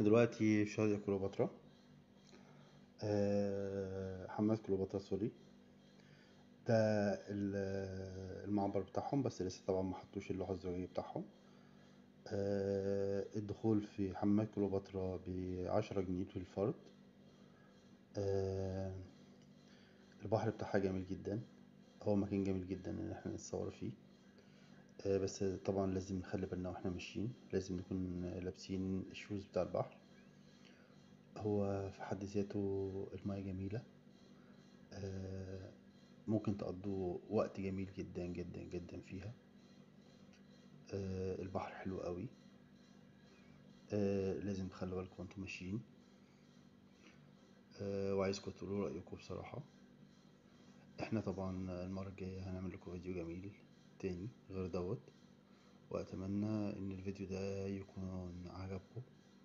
احنا دلوقتي في شاطئ كليوباترا آه، حمام كليوباترا سوري ده ال- المعبر بتاعهم بس لسه طبعا ما حطوش اللوحة الزجاجية بتاعهم آه، الدخول في حمام كليوباترا بعشرة جنيه للفرد آه، البحر بتاعها جميل جدا هو مكان جميل جدا ان احنا نتصور فيه آه، بس طبعا لازم نخلي بالنا واحنا ماشيين لازم نكون لابسين الشوز بتاع البحر هو في حد ذاته المياه جميلة آه، ممكن تقضوا وقت جميل جدا جدا جدا فيها آه، البحر حلو قوي آه، لازم تخلوا بالكم وانتم ماشيين آه، وعايزكم تقولوا رأيكم بصراحة احنا طبعا المرة الجاية هنعمل لكم فيديو جميل تاني غير دوت واتمنى ان الفيديو ده يكون عجبكم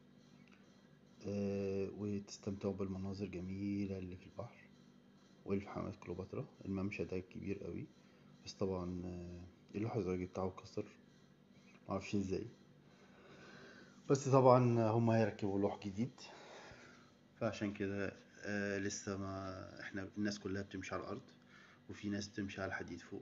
آه، وتستمتعوا بالمناظر الجميلة اللي في البحر واللي في حمامات كليوباترا الممشى ده كبير قوي بس طبعا آه، اللوحة الزجاجية بتاعه اتكسر معرفش ازاي بس طبعا هما هيركبوا لوح جديد فعشان كده آه لسه ما احنا الناس كلها بتمشي على الارض وفي ناس بتمشي على الحديد فوق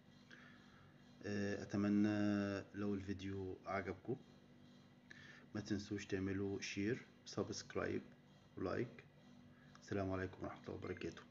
آه اتمنى لو الفيديو عجبكم ما تنسوش تعملوا شير سبسكرايب ولايك السلام عليكم ورحمة الله وبركاته